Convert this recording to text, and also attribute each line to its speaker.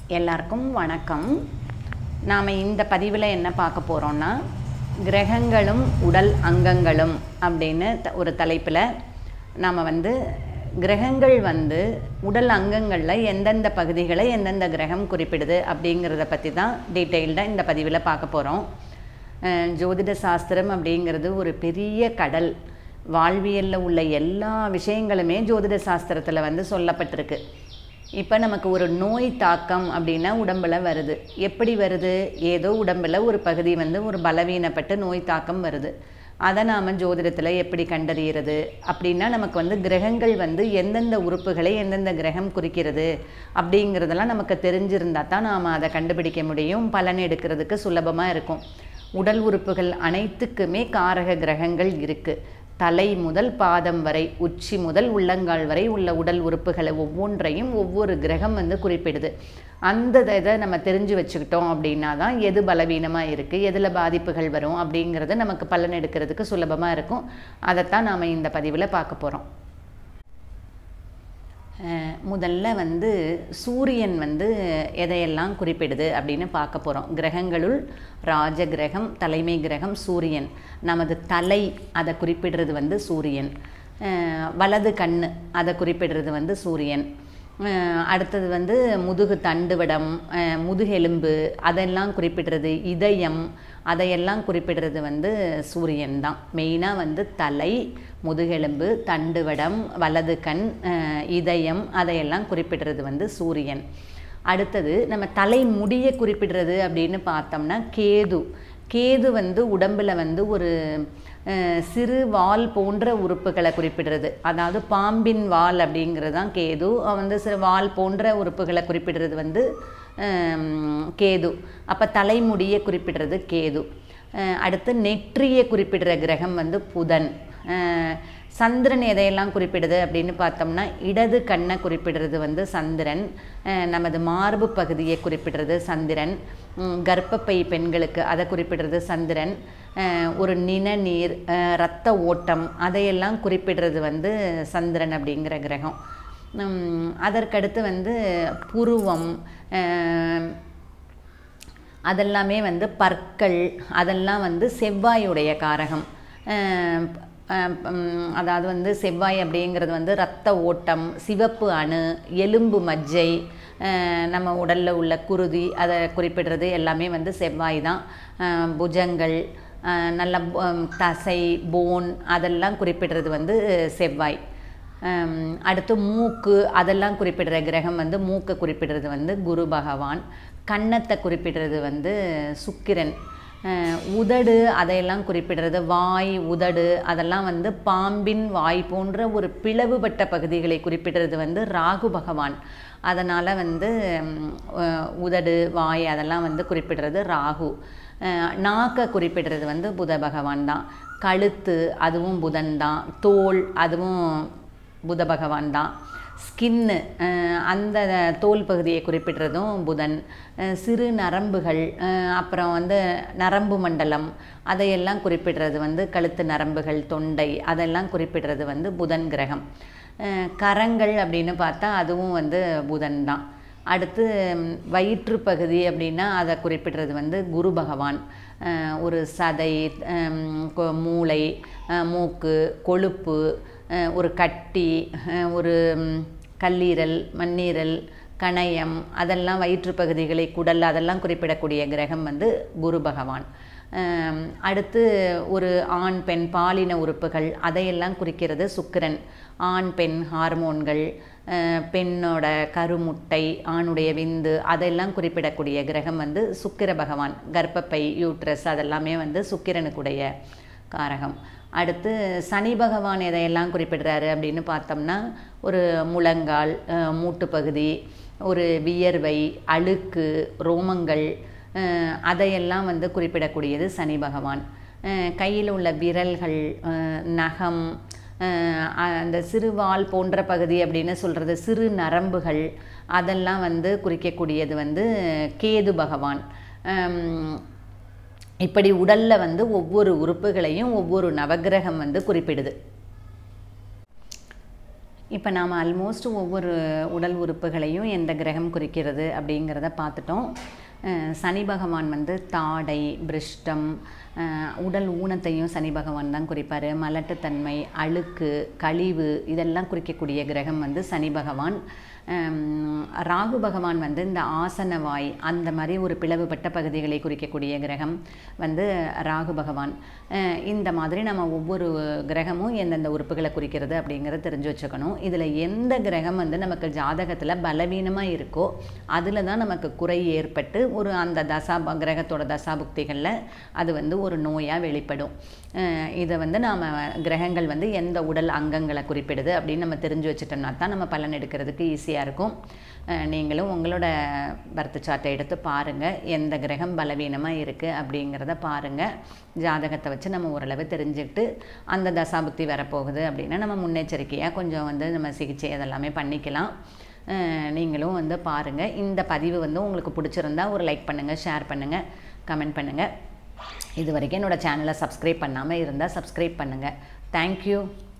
Speaker 1: எல்லாருக்கும் வணக்கம் நாம் இந்த பதிவில் என்ன பார்க்க போகிறோம்னா கிரகங்களும் உடல் அங்கங்களும் அப்படின்னு த- ஒரு தலைப்பில் நாம் வந்து கிரகங்கள் வந்து உடல் அங்கங்களில் எந்தெந்த பகுதிகளை எந்தெந்த கிரகம் குறிப்பிடுது அப்படிங்கிறத பற்றி தான் டீட்டெயில்டாக இந்த பதிவில் பார்க்க போகிறோம் ஜோதிட சாஸ்திரம் அப்படிங்கிறது ஒரு பெரிய கடல் வாழ்வியலில் உள்ள எல்லா விஷயங்களுமே ஜோதிட சாஸ்திரத்தில் வந்து சொல்லப்பட்டிருக்கு இப்போ நமக்கு ஒரு நோய் தாக்கம் அப்படின்னா உடம்புல வருது எப்படி வருது ஏதோ உடம்புல ஒரு பகுதி வந்து ஒரு பலவீனப்பட்டு நோய் தாக்கம் வருது அதை நாம் ஜோதிடத்தில் எப்படி கண்டறியறது அப்படின்னா நமக்கு வந்து கிரகங்கள் வந்து எந்தெந்த உறுப்புகளை எந்தெந்த கிரகம் குறிக்கிறது அப்படிங்கிறதெல்லாம் நமக்கு தெரிஞ்சிருந்தா தான் நாம் அதை கண்டுபிடிக்க முடியும் பலன் எடுக்கிறதுக்கு சுலபமாக இருக்கும் உடல் உறுப்புகள் அனைத்துக்குமே காரக கிரகங்கள் இருக்குது தலை முதல் பாதம் வரை உச்சி முதல் உள்ளங்கால் வரை உள்ள உடல் உறுப்புகளை ஒவ்வொன்றையும் ஒவ்வொரு கிரகம் வந்து குறிப்பிடுது அந்த இதை நம்ம தெரிஞ்சு வச்சுக்கிட்டோம் அப்படின்னா தான் எது பலவீனமாக இருக்குது எதில் பாதிப்புகள் வரும் அப்படிங்கிறது நமக்கு பலன் எடுக்கிறதுக்கு சுலபமாக இருக்கும் அதைத்தான் நாம் இந்த பதிவில் பார்க்க போகிறோம் அஹ் முதல்ல வந்து சூரியன் வந்து எதையெல்லாம் குறிப்பிடுது அப்படின்னு பார்க்க போகிறோம் கிரகங்களுள் ராஜ கிரகம் தலைமை கிரகம் சூரியன் நமது தலை அதை குறிப்பிடுறது வந்து சூரியன் அஹ் வலது கண் அதை குறிப்பிடுறது வந்து சூரியன் அஹ் அடுத்தது வந்து முதுகு தண்டுவடம் அஹ் முதுகெலும்பு அதெல்லாம் குறிப்பிடுறது இதயம் அதையெல்லாம் குறிப்பிடுறது வந்து சூரியன் தான் மெயினாக வந்து தலை முதுகெலும்பு தண்டுவடம் வலது கண் அஹ் இதயம் அதையெல்லாம் குறிப்பிடுறது வந்து சூரியன் அடுத்தது நம்ம தலை முடியை குறிப்பிடுறது அப்படின்னு பார்த்தோம்னா கேது கேது வந்து உடம்புல வந்து ஒரு அஹ், சிறு வால் போன்ற உறுப்புகளை குறிப்பிடுறது அதாவது பாம்பின் வால் அப்படிங்கிறது தான் கேது அவன் வந்து சிறு வால் போன்ற உறுப்புகளை குறிப்பிடுறது வந்து ஹம், கேது அப்போ தலைமுடியை குறிப்பிடுறது கேது அஹ், அடுத்து நெற்றியை குறிப்பிடுற கிரகம் வந்து புதன் அஹ், சந்திரன் எதையெல்லாம் குறிப்பிடுது அப்படின்னு பார்த்தோம்னா இடது கண்ணை குறிப்பிடுறது வந்து சந்திரன் அஹ், நமது மார்பு பகுதியை குறிப்பிடுறது சந்திரன் உம், கர்ப்பப்பை பெண்களுக்கு அதை குறிப்பிடுறது சந்திரன் அஹ், ஒரு நிணநீர் அஹ், இரத்த ஓட்டம் அதையெல்லாம் குறிப்பிடுறது வந்து சந்திரன் அப்படிங்கிற கிரகம் உம், அதற்கடுத்து வந்து புருவம் அஹ், அதெல்லாமே வந்து பற்கள் அதெல்லாம் வந்து செவ்வாயுடைய காரகம் அஹ் அஹ் உம் அதாவது வந்து செவ்வாய் அப்படிங்கிறது வந்து இரத்த ஓட்டம் சிவப்பு அணு எலும்பு மஜ்ஜை அஹ் நம்ம உடலில் உள்ள குருதி அதை குறிப்பிடுறது எல்லாமே வந்து செவ்வாய் தான் அஹ் புஜங்கள் அஹ் நல்ல ப- தசை போன் அதெல்லாம் குறிப்பிடுறது வந்து செவ்வாய் ஹம், அடுத்து மூக்கு அதெல்லாம் குறிப்பிடுற கிரகம் வந்து மூக்கை குறிப்பிடுறது வந்து குரு பகவான் கன்னத்தை குறிப்பிடுறது வந்து சுக்கிரன் அஹ், உதடு அதையெல்லாம் குறிப்பிடுறது வாய் உதடு அதெல்லாம் வந்து பாம்பின் வாய் போன்ற ஒரு பிளவுபட்ட பகுதிகளை குறிப்பிடுறது வந்து ராகு பகவான் அதனால் வந்து ம், அஹ், உதடு வாய் அதெல்லாம் வந்து குறிப்பிடுறது ராகு அஹ், நாக்கை குறிப்பிடுறது வந்து புத பகவான் தான் கழுத்து அதுவும் புதன் தான் தோல் அதுவும் புத பகவான் தான் ஸ்கின்னு அந்த தோல் பகுதியை குறிப்பிடுறதும் புதன் அஹ் சிறு நரம்புகள் அஹ் அப்புறம் வந்து நரம்பு மண்டலம் அதையெல்லாம் குறிப்பிடுறது வந்து கழுத்து நரம்புகள் தொண்டை அதெல்லாம் குறிப்பிடுறது வந்து புதன் கிரகம் அஹ் கரங்கள் அப்படின்னு பார்த்தா அதுவும் வந்து புதன் தான் அடுத்து ம், வயிற்று பகுதி அப்படின்னா அதை குறிப்பிடுறது வந்து குரு பகவான் அஹ் ஒரு சதை ஹம், கொ- மூளை அஹ் மூக்கு கொழுப்பு அஹ் ஒரு கட்டி அஹ் ஒரு ம், கல்லீரல் மண்ணீரல் கணையம் அதெல்லாம் வயிற்று பகுதிகளை குடல் அதெல்லாம் குறிப்பிடக்கூடிய கிரகம் வந்து குரு பகவான் அஹ் அடுத்து ஒரு ஆண் பெண் பாலின உறுப்புகள் அதையெல்லாம் குறிக்கிறது சுக்கிரன் ஆண் பெண் ஹார்மோன்கள் அஹ் பெண்ணோட கருமுட்டை ஆணுடைய விந்து அதெல்லாம் குறிப்பிடக்கூடிய கிரகம் வந்து சுக்கிர பகவான் கர்ப்பப்பை யூட்ரஸ் அதெல்லாமே வந்து சுக்கிரனுக்குடைய காரகம் அடுத்து சனி பகவான் எதையெல்லாம் குறிப்பிடுறாரு அப்படின்னு பார்த்தோம்னா ஒரு முழங்கால் அஹ் மூட்டு பகுதி ஒரு வியர்வை அழுக்கு ரோமங்கள் அஹ் அதையெல்லாம் வந்து குறிப்பிடக்கூடியது சனி பகவான் கையில் உள்ள விரல்கள் அஹ் நகம் அஹ் அந்த சிறுவால் போன்ற பகுதி அப்படின்னு சொல்கிறது சிறு நரம்புகள் அதெல்லாம் வந்து குறிக்கக்கூடியது வந்து கேது பகவான் அம், இப்படி உடல்ல வந்து ஒவ்வொரு உறுப்புகளையும் ஒவ்வொரு நவக்கிரகம் வந்து குறிப்பிடுது இப்போ நாம் ஆல்மோஸ்ட் ஒவ்வொரு உடல் உறுப்புகளையும் எந்த கிரகம் குறிக்கிறது அப்படிங்கிறத பார்த்துட்டோம் அஹ் சனி பகவான் வந்து தாடை பிருஷ்டம் அஹ் உடல் ஊனத்தையும் சனி பகவான் தான் குறிப்பார் மலட்டுத்தன்மை அழுக்கு கழிவு இதெல்லாம் குறிக்கக்கூடிய கிரகம் வந்து சனி பகவான் ஹம், ராகு பகவான் வந்து இந்த ஆசனவாய் அந்த மாதிரி ஒரு பிளவுபட்ட பகுதிகளை குறிக்கக்கூடிய கிரகம் வந்து ராகு பகவான் அஹ் இந்த மாதிரி நம்ம ஒவ்வொரு கிரகமும் எந்தெந்த உறுப்புகளை குறிக்கிறது அப்படிங்கிறத தெரிஞ்சு வச்சுக்கணும் இதில் எந்த கிரகம் வந்து நமக்கு ஜாதகத்தில் பலவீனமாக இருக்கோ அதில் தான் நமக்கு குறை ஏற்பட்டு ஒரு அந்த தசா கிரகத்தோட தசாபுக்திகளில் அது வந்து ஒரு நோயாக வெளிப்படும் அஹ் இதை வந்து நாம் கிரகங்கள் வந்து எந்த உடல் அங்கங்களை குறிப்பிடுது அப்படின்னு நம்ம தெரிஞ்சு வச்சுட்டோம்னா தான் நம்ம பலன் எடுக்கிறதுக்கு ஈஸியாக இருக்கும் அஹ் நீங்களும் உங்களோட பர்த் சார்ட்டை எடுத்து பாருங்கள் எந்த கிரகம் பலவீனமாக இருக்குது அப்படிங்கிறத பாருங்கள் ஜாதகத்தை வச்சு நம்ம ஓரளவு தெரிஞ்சுக்கிட்டு அந்த தசாபுக்தி வரப்போகுது அப்படின்னா நம்ம முன்னெச்சரிக்கையாக கொஞ்சம் வந்து நம்ம சிகிச்சை அதெல்லாமே பண்ணிக்கலாம் அஹ் நீங்களும் வந்து பாருங்கள் இந்த பதிவு வந்து உங்களுக்கு பிடிச்சிருந்தா ஒரு லைக் பண்ணுங்கள் ஷேர் பண்ணுங்கள் கமெண்ட் பண்ணுங்கள் இது வரைக்கும் என்னோடய சேனலை சப்ஸ்கிரைப் பண்ணாமல் இருந்தால் சப்ஸ்கிரைப் பண்ணுங்கள் தேங்க்யூ